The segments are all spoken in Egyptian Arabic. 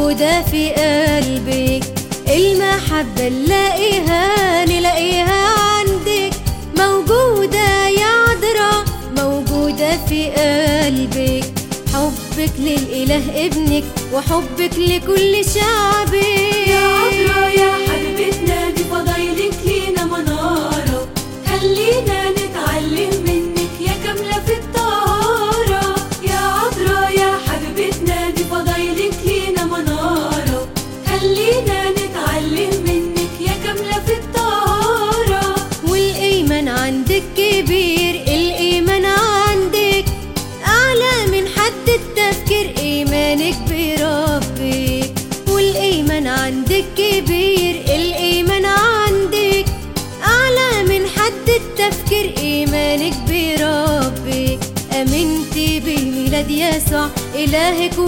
موجودة في قلبك المحبة نلاقيها نلاقيها عندك موجودة يا عذراء موجودة في قلبك حبك للإله ابنك وحبك لكل شعبك يا عذراء يا حبيبتنا دي فضايلك لينا منارة خلينا نتعلم منك يا كاملة في الطهارة يا عذراء يا حبيبتنا دي فضايلك لينا منارة خلينا نتعلم منك يا كاملة في الطهارة والإيمان عندك كبير الإيمان عندك أعلى من حد التفكير إيمانك بربك والإيمان عندك كبير الإيمان عندك أعلى من حد التفكير إيمانك بربك أمنتي بميلاد يسوع إلهك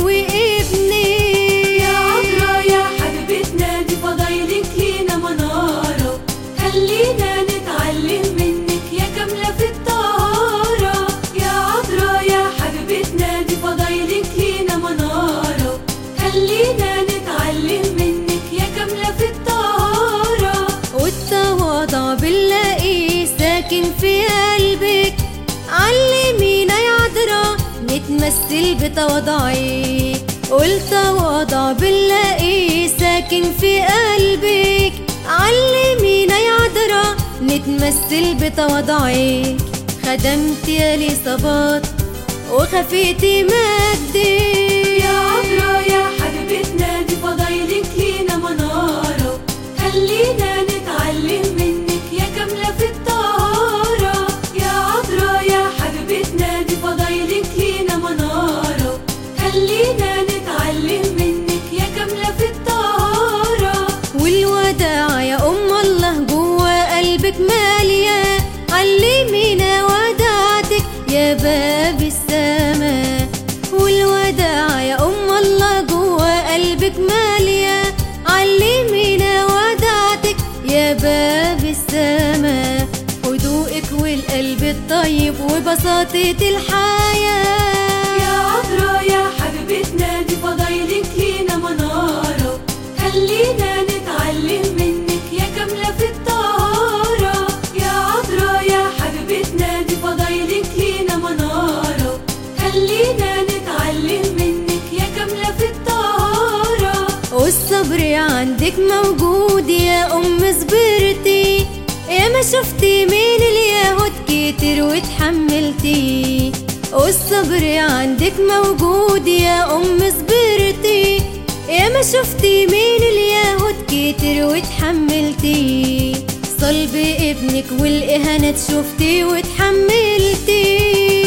وابنك يا عذراء يا حبيبتنا دي فضايلك لينا منارة خلينا نتعلم منك يا كاملة في الطهارة يا عذراء يا حبيبتنا دي فضايلك لينا منارة خلينا نتعلم منك يا كاملة في الطهارة والتواضع بنلاقيه ساكن في قلبك علمينا يا عذراء نتمثل بتواضعك والتواضع بنلاقيه ساكن في قلبك علمينا يا عذراء نتمثل بتواضعك خدمت يا لصبات وخفيتي مجدك يا عذراء يا حبيبتنا دي فضايلك لينا منارة خلينا نتعلم منك يا كاملة في الطهارة يا عذراء يا حبيبتنا دي فضايلك لينا منارة خلينا نتعلم منك يا كاملة في الطهارة والوداع يا أم الله جوا قلبك مالية علمينا وداعتك يا باب السماء والوداع يا أم الله جوا قلبك مالية علمينا وداعتك يا باب السماء هدوءك والقلب الطيب وبساطة الحياة يا عذراء يا حبيبتنا دي فضايلك لينا منارة خلينا نتعلم منك يا كاملة في الطهارة يا عذراء يا حبيبتنا دي فضايلك لينا منارة خلينا نتعلم منك يا كاملة في الطهارة والصبر عندك موجود يا أم صبرتي يا ما شفتي من اليهود كتير وتحملتي والصبر عندك موجود يا أم صبرتي يا ما شفتي من اليهود كتير وتحملتي صلب ابنك والإهانات شفتي وتحملتي